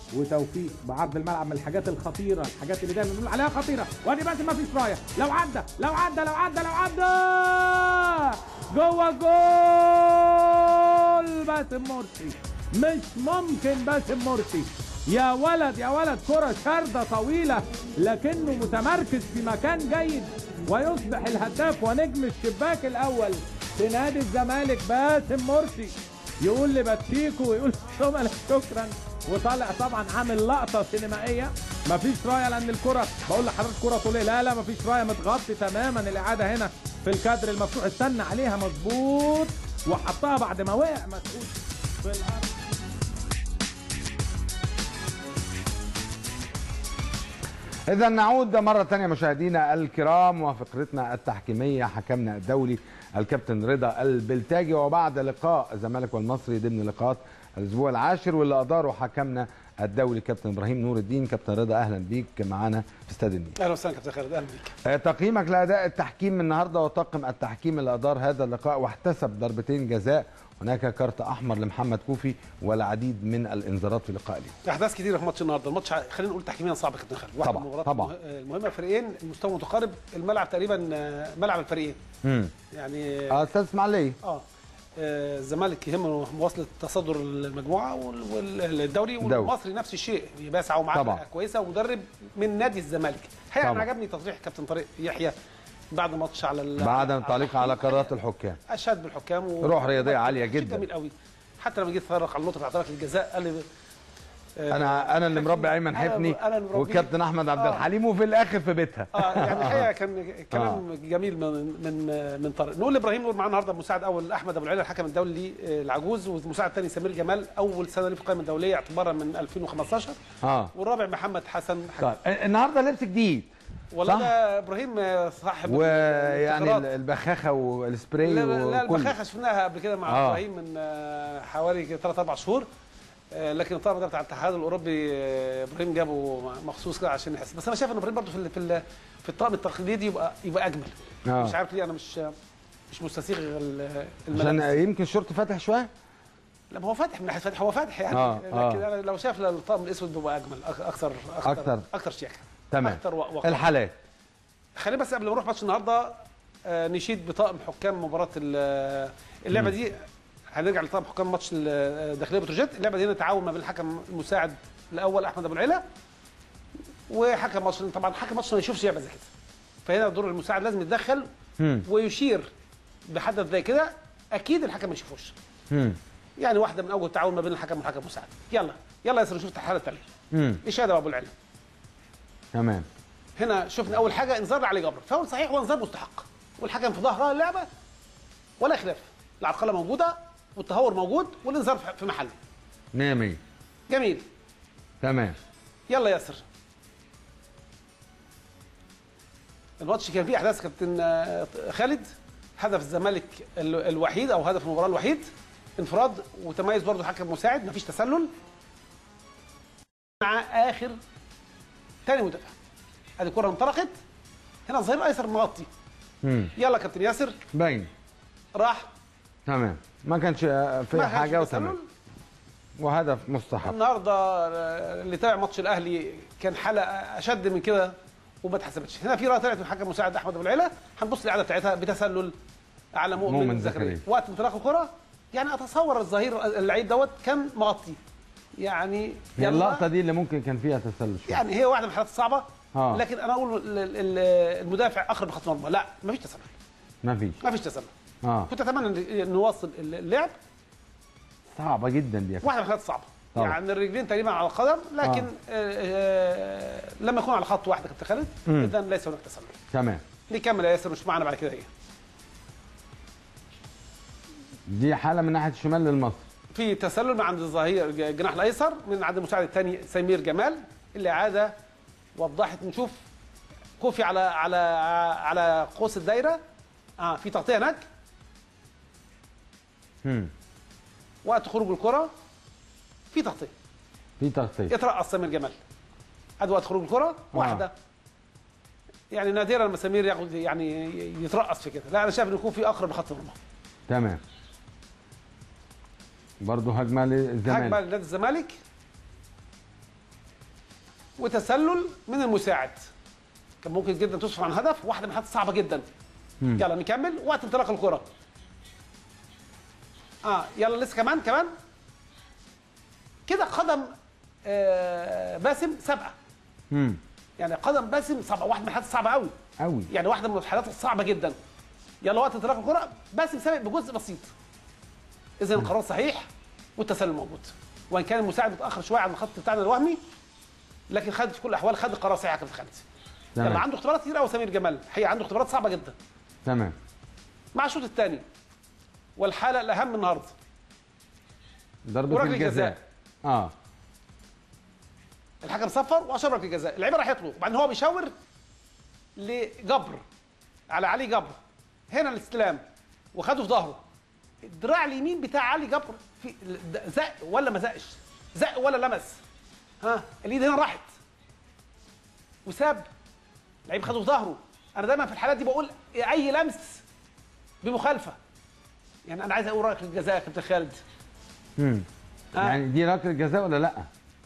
وتوفيق بعرض الملعب من الحاجات الخطيره الحاجات اللي دايما بنقول عليها خطيره وادي باسم ما فيش رايه لو عدى لو عدى لو عدى لو عدى جوه جول باسم مرسي مش ممكن باسم مرسي يا ولد يا ولد كرة شاردة طويلة لكنه متمركز في مكان جيد ويصبح الهداف ونجم الشباك الأول في نادي الزمالك باسم مرسي يقول لباتشيكو ويقول لزملاء شكرا وطالع طبعا عامل لقطة سينمائية مفيش راية لأن الكرة بقول لحضرتك كرة طولية لا لا مفيش راية متغطي تماما الإعادة هنا في الكادر المفتوح استنى عليها مظبوط وحطها بعد ما وقع مسعود في الأرض إذا نعود مرة ثانية مشاهدينا الكرام وفقرتنا التحكيمية حكمنا الدولي الكابتن رضا البلتاجي وبعد لقاء الزمالك والمصري ضمن لقاءات الأسبوع العاشر واللي أداره حكمنا الدولي كابتن إبراهيم نور الدين كابتن رضا أهلا بيك معانا في استاد النيل اهلا وسهلا كابتن خالد اهلا بيك آه، تقييمك لأداء التحكيم النهاردة وطاقم التحكيم اللي أدار هذا اللقاء واحتسب ضربتين جزاء هناك كارت أحمر لمحمد كوفي والعديد من الإنذارات في اللقاء اليوم احداث كتيره في ماتش النهارده الماتش ع- خلينا نقول تحكيميا صعب يا كابتن خالد واحد طبعاً، من المباريات طبعاً. المه- المهمه فريقين المستوى متقارب الملعب تقريبا آه، ملعب الفريقين امم يعني آه، أستاذ إسماعيلية اه آه، الزمالك يهمه مواصله تصدر المجموعه وال- والدوري الدوري. والمصري نفس الشيء بيسعى ومعاه طبعاً. فرقة كويسه ومدرب من نادي الزمالك الحقيقه طبعاً. انا عجبني تصريح كابتن طارق يحيى بعد ماتش على ال- بعد على التعليق على التحكيم. قرارات الحكام اشاد بالحكام و... روح رياضية عالية شيء جداً. جميل قوي حتى لما جيت اتفرج على النقطه بتاعت ضربة الجزاء قال لي آه، انا انا اللي مربي ايمن أنا- حفني أنا اللي مربيه. وكابتن احمد عبد آه. الحليم وفي الاخر في بيتها اه يعني الحقيقه كان كلام جميل من من من طارق نقول لابراهيم نقول معانا النهارده مساعد اول احمد ابو العلا الحكم الدولي آه، العجوز والمساعد الثاني سمير جمال اول سنه ليه في القائمه الدوليه اعتبارا من 2015 اه والرابع محمد حسن حكم طيب النهارده لبس جديد والله صح. ده ابراهيم آه، صاحب ويعني الابتكارات. البخاخه والسبراي لا لا, لا وكل البخاخه شفناها قبل كده مع آه. ابراهيم من آه، حوالي 3 4 شهور آه، لكن الطقم ده بتاع الاتحاد الاوروبي آه، ابراهيم جابه مخصوص كده عشان يحس بس انا شايف ان ابراهيم برضه في ال- في ال- في الطقم التقليدي يبقى يبقى اجمل آه. مش عارف ليه انا مش مش مستسيغ ال- عشان الملابس يمكن الشورت فاتح شويه لا ما هو فاتح من ناحيه فاتح هو فاتح يعني آه، لكن آه. انا لو شايف الطقم الاسود بيبقى اجمل أك- اكثر أكثر. اكثر اكثر شياكه تمام اكثر و- وقار. الحالات خلينا بس قبل ما نروح ماتش النهارده آه، نشيد بطاقم حكام مباراه ال- اللعبه دي هنرجع لطاقم حكام ماتش الداخليه بتروجيت اللعبه دي هنا تعاون ما بين الحكم المساعد الاول احمد ابو العلا وحكم ماتش طبعا حكم ماتش ما يشوفش لعبه زي كده فهنا دور المساعد لازم يتدخل مم. ويشير بحدث زي كده اكيد الحكم ما يشوفوش مم. يعني واحده من اوجه التعاون ما بين الحكم والحكم المساعد يلا يلا يا ياسر نشوف الحاله الثانيه مم. اشاده ابو العلا تمام هنا شفنا اول حاجه انذار علي جبر فاول صحيح وانذار مستحق والحكم في ظهرها اللعبه ولا خلاف العرقله موجوده والتهور موجود والانذار في- في محله 100 100 جميل تمام يلا ياسر الماتش كان فيه احداث كابتن آه، خالد هدف الزمالك ال- الوحيد او هدف المباراه الوحيد انفراد وتميز برضه حكم مساعد مفيش تسلل مع اخر تاني مدافع ادي كره انطلقت هنا الظهير الايسر مغطي مم. يلا كابتن ياسر باين راح تمام ما كانش آه، في ما كانش حاجه تسلل. وتمام وهدف مستحق النهارده آه، اللي تابع ماتش الاهلي كان حاله اشد من كده وما اتحسبتش هنا في رأي طلعت من الحكم المساعد احمد ابو العلا هنبص الاعاده بتاعتها بتسلل على مؤمن, مؤمن زكريا زكريا. وقت انطلاق الكره يعني اتصور الظهير اللعيب دوت كان مغطي يعني هي يلا. اللقطه دي اللي ممكن كان فيها تسلل شويه يعني هي واحده من الحالات الصعبه آه. لكن انا اقول ال- ال- المدافع اخرج بخط مرمى لا مفيش تسلل ما فيش مفيش تسلل اه كنت اتمنى ان نواصل اللعب صعبه جدا دي يا واحده من الحالات الصعبه طبعا. يعني الرجلين تقريبا على القدم لكن آه. آه لما يكون على خط واحد كابتن خالد مم. اذا ليس هناك تسلل تمام نكمل يا ياسر مش معنا بعد كده ايه دي حاله من ناحيه الشمال للمصري في تسلل من عند الظهير الجناح الايسر من عند المساعد الثاني سمير جمال اللي عاده وضحت نشوف كوفي على على على قوس الدايره اه في تغطيه هناك مم. وقت خروج الكره في تغطيه في تغطيه يترقص سمير جمال ادي وقت خروج الكره واحده يعني نادرا لما سمير ياخد يعني يترقص في كده لا انا شايف انه يكون في اقرب لخط المرمى تمام برضه هجمه هجمه للزمالك لنادي الزمالك وتسلل من المساعد كان ممكن جدا تصفر عن هدف واحده من الحالات صعبه جدا يلا نكمل وقت انطلاق الكره اه يلا لسه كمان كمان كده قدم آه باسم سابقه امم يعني قدم باسم صعبه واحده من الحالات الصعبه قوي قوي يعني واحده من الحالات الصعبه جدا يلا وقت انطلاق الكره باسم سابق بجزء بسيط اذا القرار صحيح والتسلل موجود وان كان المساعد متاخر شويه عن الخط بتاعنا الوهمي لكن خد في كل الاحوال خد القرار صحيح يا كابتن خالد تمام. لما عنده اختبارات كتير قوي سمير جمال الحقيقه عنده اختبارات صعبه جدا تمام مع الشوط الثاني والحاله الاهم النهارده ضربه وركلة الجزاء جزاء. اه الحكم صفر واشار ركله جزاء اللعيبه راحت له وبعدين هو بيشاور لجبر على علي جبر هنا الاستلام وخده في ظهره الدراع اليمين بتاع علي جبر في زق ولا ما زقش زق ولا لمس ها الايد هنا راحت وساب لعيب خده في ظهره انا دايما في الحالات دي بقول اي لمس بمخالفه يعني انا عايز اقول رايك للجزاء يا كابتن خالد امم آه. يعني دي ركله جزاء ولا لا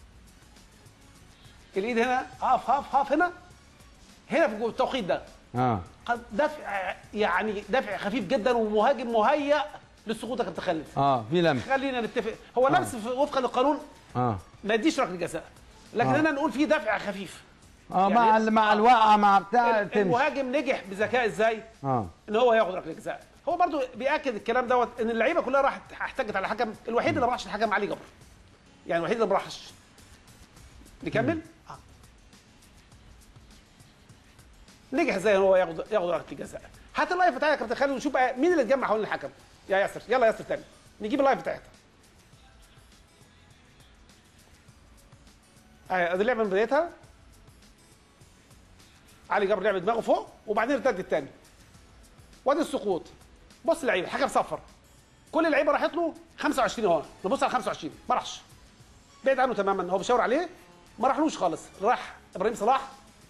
الايد هنا هاف هاف هاف هنا هنا في التوقيت ده اه قد دفع يعني دفع خفيف جدا ومهاجم مهيأ للسقوط يا كابتن خالد اه في لمس خلينا نتفق هو لمس في- وفقا للقانون اه ما يديش ركله جزاء لكن آه. هنا نقول فيه دفع خفيف اه يعني- مع ال- مع آه. الوقعه مع بتاع تمشي المهاجم نجح بذكاء ازاي اه ان هو ياخد ركله جزاء هو برضو بياكد الكلام دوت ان اللعيبه كلها راحت احتجت على الحكم الوحيد اللي ما راحش الحكم علي جبر يعني الوحيد اللي ما راحش نكمل آه. نجح ازاي ان هو ياخد ياخد ركله الجزاء هات اللايف بتاعي يا كابتن خالد ونشوف بقى مين اللي اتجمع حوالين الحكم يا ياسر يلا ياسر تاني نجيب اللايف بتاعتها اهي ادي اللعبه من بدايتها علي جبر لعب دماغه فوق وبعدين ارتد الثاني وادي السقوط بص اللعيبه الحكم صفر كل اللعيبه راحت له 25 اهو نبص على 25 ما راحش بعيد عنه تماما هو بيشاور عليه ما راحلوش خالص راح ابراهيم صلاح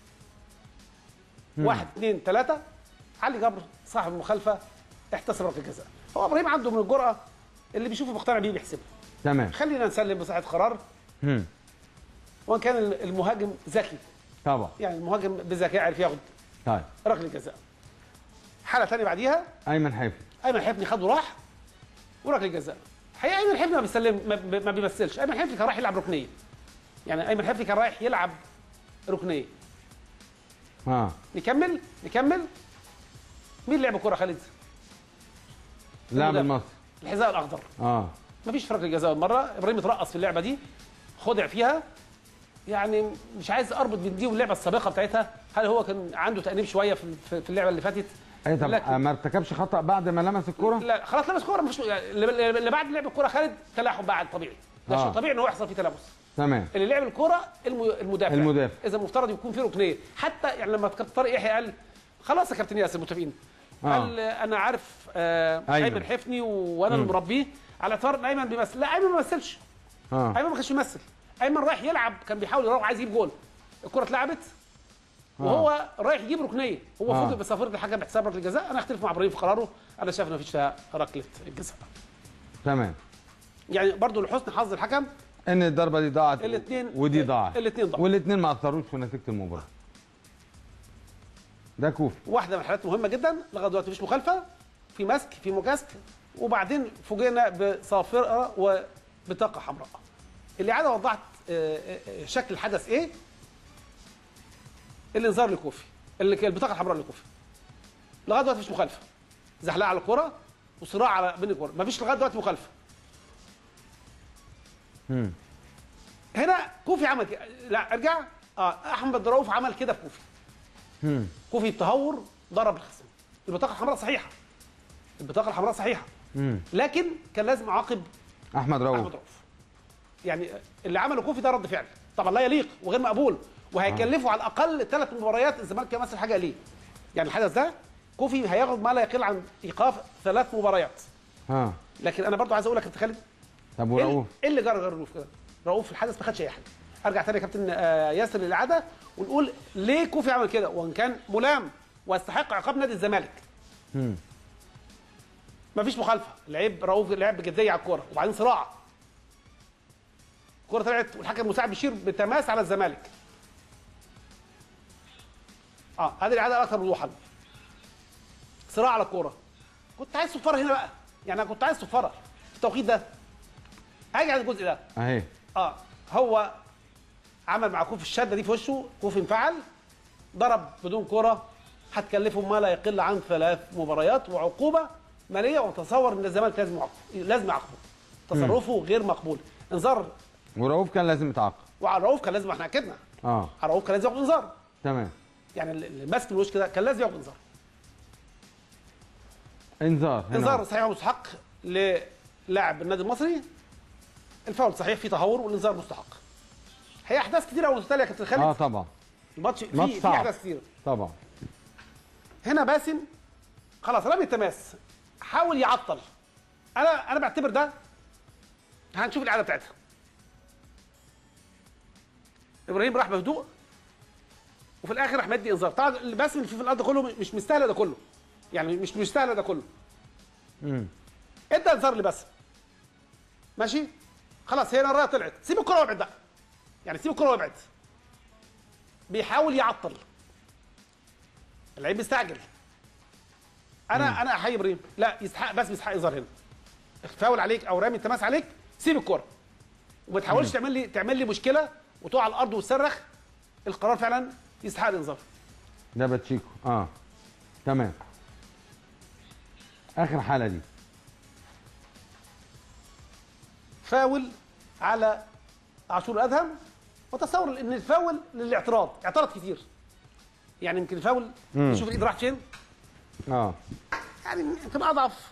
واحد اثنين ثلاثه علي جبر صاحب المخالفه احتسب ركله الجزاء هو ابراهيم عنده من الجرأه اللي بيشوفه مقتنع بيه بيحسبها تمام خلينا نسلم بصحه قرار امم وان كان المهاجم ذكي طبعا يعني المهاجم بذكاء عرف ياخد طيب ركله جزاء حاله ثانيه بعديها ايمن حفني ايمن حفني خد وراح وركله جزاء الحقيقه ايمن حفني ما بيسلم ما, ما بيمثلش ايمن حفني كان رايح يلعب ركنيه يعني ايمن حفني كان رايح يلعب ركنيه اه نكمل نكمل مين لعب الكره خالد لاعب المدافع. المصري الحذاء الاخضر اه مفيش فرق الجزاء مره ابراهيم اترقص في اللعبه دي خدع فيها يعني مش عايز اربط بين دي واللعبه السابقه بتاعتها هل هو كان عنده تانيب شويه في في- في اللعبه اللي فاتت اي طب لكن- ما ارتكبش خطا بعد ما لمس الكره لا خلاص لمس كوره مش يعني اللي اللي بعد لعب الكوره خالد تلاحم بعد طبيعي ده آه. شيء طبيعي ان هو يحصل فيه تلامس تمام اللي لعب الكوره الم- المدافع المدافع. اذا المفترض يكون في ركنيه حتى يعني لما كابتن طارق يحيى قال خلاص يا كابتن ياسر متفقين آه. قال آه، انا عارف آه أيمن. ايمن حفني وانا اللي مربيه على اعتبار ان ايمن بيمثل لا ايمن ما مثلش اه ايمن ما كانش بيمثل ايمن رايح يلعب كان بيحاول يروح عايز يجيب جول الكره اتلعبت وهو رايح يجيب ركنيه هو آه. فوجئ بصفيره الحكم باحتساب ركله الجزاء انا اختلف مع ابراهيم في قراره انا شايف ان مفيش فيها ركله الجزاء تمام يعني برضو لحسن حظ الحكم ان الضربه دي ضاعت الاتنين- ودي ضاعت الاتنين ضاعوا. والاثنين ما اثروش في نتيجه المباراه ده كوفي واحده من الحالات مهمه جدا لغايه دلوقتي مفيش مخالفه في مسك في مكاسك وبعدين فوجئنا بصافره وبطاقه حمراء الاعاده وضحت آه، آه، شكل الحدث ايه الانذار لكوفي اللي- البطاقه الحمراء لكوفي لغايه دلوقتي مفيش مخالفه زحلقه على الكره وصراع على بين الكره مفيش لغايه دلوقتي مخالفه مم. هنا كوفي عمل كده لا ارجع اه احمد رؤوف عمل كده في كوفي مم. كوفي بتهور ضرب الخصم البطاقه الحمراء صحيحه البطاقه الحمراء صحيحه مم. لكن كان لازم اعاقب احمد رؤوف احمد رؤوف يعني اللي عمله كوفي ده رد فعل طبعا لا يليق وغير مقبول وهيكلفه على الاقل ثلاث مباريات الزمالك يمثل حاجه ليه يعني الحدث ده كوفي هياخد ما لا يقل عن ايقاف ثلاث مباريات اه لكن انا برضو عايز اقول لك يا كابتن خالد طب ايه ورؤوف إيه اللي جرى رؤوف كده؟ رؤوف في الحدث ما خدش اي حاجه. ارجع تاني يا كابتن آه، ياسر للاعاده ونقول ليه كوفي عمل كده وان كان ملام ويستحق عقاب نادي الزمالك. مم. مفيش مخالفه، لعب رؤوف لعب بجديه على الكوره وبعدين صراع. الكوره طلعت والحكم المساعد بيشير بتماس على الزمالك. اه هذه الاعاده اكثر وضوحا صراع على الكوره كنت عايز صفاره هنا بقى يعني انا كنت عايز صفاره في التوقيت ده هاجي على الجزء ده اهي اه هو عمل مع كوفي الشده دي في وشه كوفي انفعل ضرب بدون كره هتكلفه ما لا يقل عن ثلاث مباريات وعقوبه ماليه وتصور ان الزمالك لازم يعاقبه لازم يعاقبه تصرفه غير مقبول انذار ورؤوف كان لازم يتعاقب وعلى رؤوف كان لازم احنا اكدنا اه على رؤوف كان لازم ياخد انذار تمام يعني اللي ماسك الوش كده كان لازم ياخد انذار انذار هنا انذار صحيح ومستحق للاعب النادي المصري الفاول صحيح فيه تهور والانذار مستحق هي احداث كتيره ومتتاليه يا كابتن خالد اه طبعا الماتش ماتش فيه في صعب. احداث كتير طبعا هنا باسم خلاص رمي التماس حاول يعطل انا انا بعتبر ده هنشوف الاعاده بتاعتها ابراهيم راح بهدوء وفي الاخر راح مدي انذار طبعا باسم اللي في الارض كله مش مستاهله ده كله يعني مش مستاهله ده كله امم ادى انذار لباسم ماشي خلاص هي الرايه طلعت سيب الكره وابعد بقى يعني سيب الكره وابعد بيحاول يعطل اللعيب بيستعجل انا انا احيي ابراهيم لا يستحق بس يستحق انذار هنا فاول عليك او رامي التماس عليك سيب الكره وما تحاولش تعمل لي تعمل لي مشكله وتقع على الارض وتصرخ القرار فعلا يستحق الانذار ده باتشيكو اه تمام اخر حاله دي فاول على عاشور الادهم وتصور ان الفاول للاعتراض اعترض كتير يعني يمكن الفاول مم. شوف الايد راحت فين اه يعني يمكن اضعف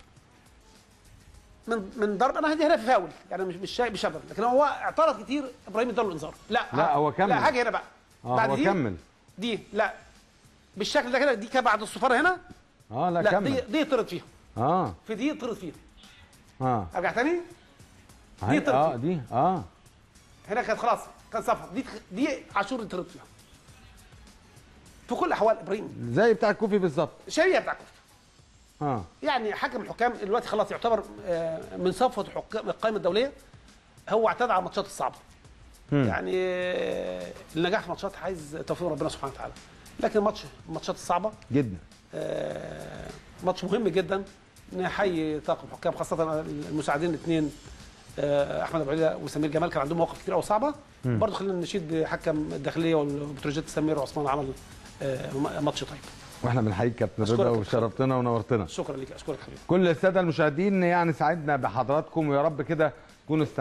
من من ضرب انا هدي هنا في فاول يعني مش مش شايف بشبر لكن هو اعترض كتير ابراهيم اداله انذار لا لا، هو كمل. لا حاجه هنا بقى اه هو دي كمل دي لا بالشكل ده كده دي كده بعد الصفاره هنا اه لا, لا دي كمل دي طرد فيها اه في دي طرد فيها اه ارجع تاني هاي- طرد اه فيه. دي اه هنا كانت خلاص كان صفر دي دي عاشور طرد فيها في كل الاحوال ابراهيم زي بتاع الكوفي بالظبط شريعه بتاع كفر اه يعني حكم الحكام دلوقتي خلاص يعتبر آه، من صفوه حكام القائمه الدوليه هو اعتاد على الماتشات الصعبه مم. يعني آه، النجاح في الماتشات عايز توفيق ربنا سبحانه وتعالى لكن ماتش الماتشات الصعبه جدا آه، ماتش مهم جدا نحيي طاقم الحكام خاصه المساعدين الاثنين احمد ابو علي وسمير جمال كان عندهم مواقف كتير قوي صعبه برضه خلينا نشيد حكم الداخليه والبتروجيت سمير وعثمان عمل آه، ماتش طيب واحنا بنحييك كابتن أشكرك رضا يا وشرفتنا ونورتنا شكرا لك اشكرك حبيبي كل الساده المشاهدين يعني سعدنا بحضراتكم ويا رب كده تكونوا